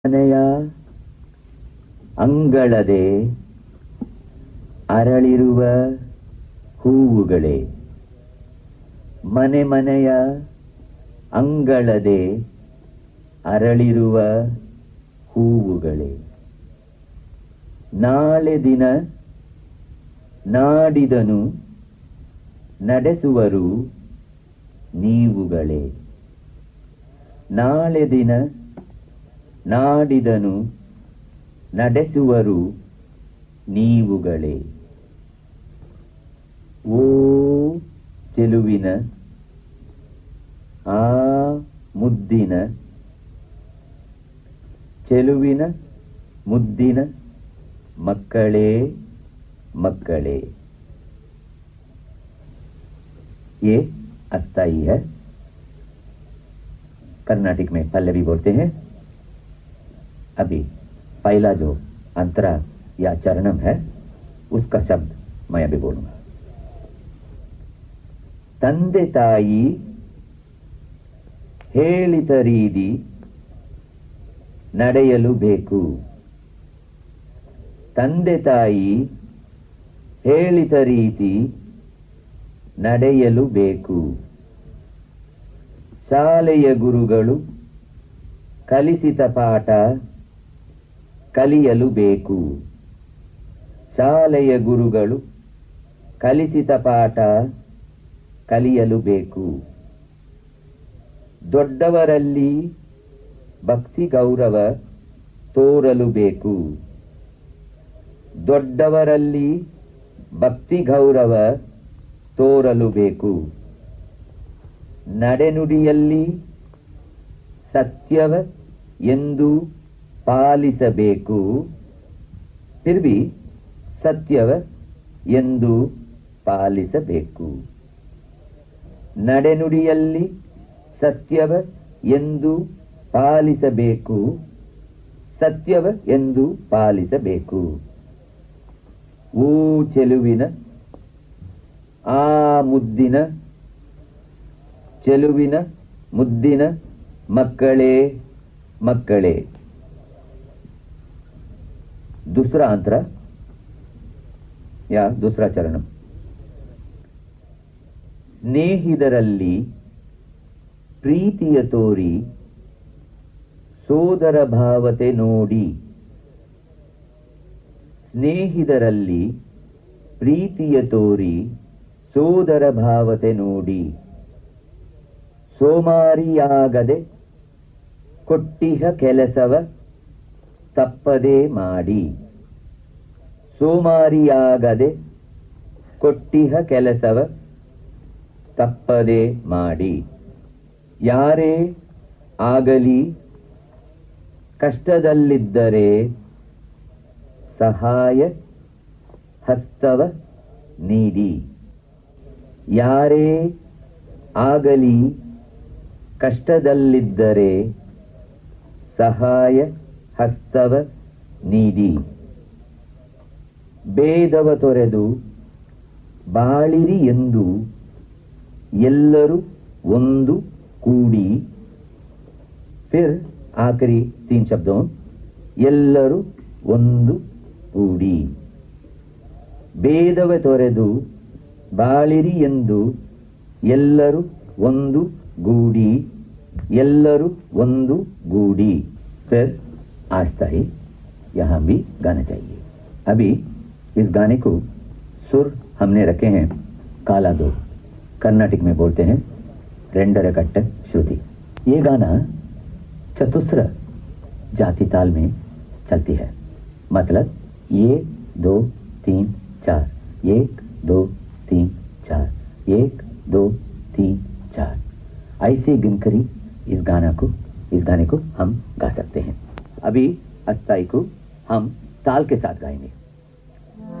ಮನೆಯ ಅಂಗಳದೆ ಅರಳಿರುವ ಹೂವುಗಳೇ ಮನೆ ಮನೆಯ ಅಂಗಳದೆ ಅರಳಿರುವ ಹೂವುಗಳೇ ನಾಳೆ ದಿನ ನಾಡಿದನು ನಡೆಸುವರು ನೀವುಗಳೇ ನಾಳೆ ದಿನ ನಾಡಿದನು ನಡೆಸುವರು ನೀವುಗಳೇ ಓ ಚೆಲುವಿನ ಆ ಮುದ್ದಿನ ಚೆಲುವಿನ ಮುದ್ದಿನ ಮಕ್ಕಳೇ ಮಕ್ಕಳೇ ये अस्थाई है कर्नाटक में पल्लवी बोलते हैं अभी पहला जो अंतरा या चरणम है उसका शब्द मैं अभी बोलूंगा ತಂದೆ ತಾಯಿ ಹೇಳಿದ ರೀತಿ ನಡೆಯಲು ಬೇಕು ತಂದೆ ತಾಯಿ ಹೇಳಿದ ರೀತಿ ನಡೆಯಲು ಬೇಕು ಶಾಲೆಯ ಗುರುಗಳು ಕಲಿಸಿದ ಪಾಠ ಕಲಿಯಲು ಬೇಕು ಶಾಲೆಯ ಗುರುಗಳು ಕಲಿಸಿದ ಪಾಠ ಕಲಿಯಲು ಬೇಕು ದೊಡ್ಡವರಲ್ಲಿ ಭಕ್ತಿ ಗೌರವ ತೋರಲು ಬೇಕು ದೊಡ್ಡವರಲ್ಲಿ ಭಕ್ತಿ ಗೌರವ ತೋರಲು ಬೇಕು ನಡೆನುಡಿಯಲ್ಲಿ ಸತ್ಯವ ಎಂದು ಪಾಲಿಸಬೇಕು ಫಿರ್ ಭಿ ಸತ್ಯವ ಎಂದು ಪಾಲಿಸಬೇಕು ನಡೆನುಡಿಯಲ್ಲಿ ಸತ್ಯವ ಎಂದು ಪಾಲಿಸಬೇಕು ಸತ್ಯವ ಎಂದು ಪಾಲಿಸಬೇಕು ಓ ಚೆಲುವಿನ ಆ ಮುದ್ದಿನ ಚೆಲುವಿನ ಮುದ್ದಿನ ಮಕ್ಕಳೇ ಮಕ್ಕಳೇ दूसरा अंतरा या दूसरा चरण ಸ್ನೇಹಿತರಲ್ಲಿ ಪ್ರೀತಿಯ ತೋರಿ ಸೋದರ ಭಾವತೆ ನೋಡಿ ಸ್ನೇಹಿತರಲ್ಲಿ ಪ್ರೀತಿಯ ತೋರಿ ಸೋದರ ಭಾವತೆ ನೋಡಿ ಸೋಮಾರಿಯಾಗದೆ ಕೊಟ್ಟಿಹ ಕೆಲಸವ ತಪ್ಪದೆ ಮಾಡಿ ಸೋಮಾರಿಯಾಗದೆ ಕೊಟ್ಟಿಹ ಕೆಲಸವ ತಪ್ಪದೆ ಮಾಡಿ ಯಾರೇ ಆಗಲಿ ಕಷ್ಟದಲ್ಲಿದ್ದರೆ ಸಹಾಯ ಹಸ್ತವ ನೀಡಿ ಯಾರೇ ಆಗಲಿ ಕಷ್ಟದಲ್ಲಿದ್ದರೆ ಸಹಾಯ ಹಸ್ತವ ನೀಡಿ ಭೇದವ ತೊರೆದು ಬಾಳಿರಿ ಎಂದು ಎಲ್ಲರೂ ಒಂದು ಕೂಡಿ ಫಿರ್ ಆಖರಿ ತೀನ್ ಶಬ್ದೋं ಎಲ್ಲರೂ ಒಂದು ಕೂಡಿ ಭೇದವ ತೊರೆದು ಬಾಳಿರಿ ಎಂದು ಎಲ್ಲರೂ ಒಂದು ಗೂಡಿ ಎಲ್ಲರೂ ಒಂದು गूड़ी फिर आस्था ही यहाँ भी गाना चाहिए अभी इस गाने को सुर हमने रखे हैं काला दो कर्नाटक में बोलते हैं रेंडर कट्ट श्रुति ये गाना चतुस्र जाति ताल में चलती है मतलब एक दो तीन चार एक दो तीन चार एक दो तीन चार ऐसे गिनकरी इस गाना को इस गाने को हम गा सकते हैं अभी अस्थाई को हम ताल के साथ गाएंगे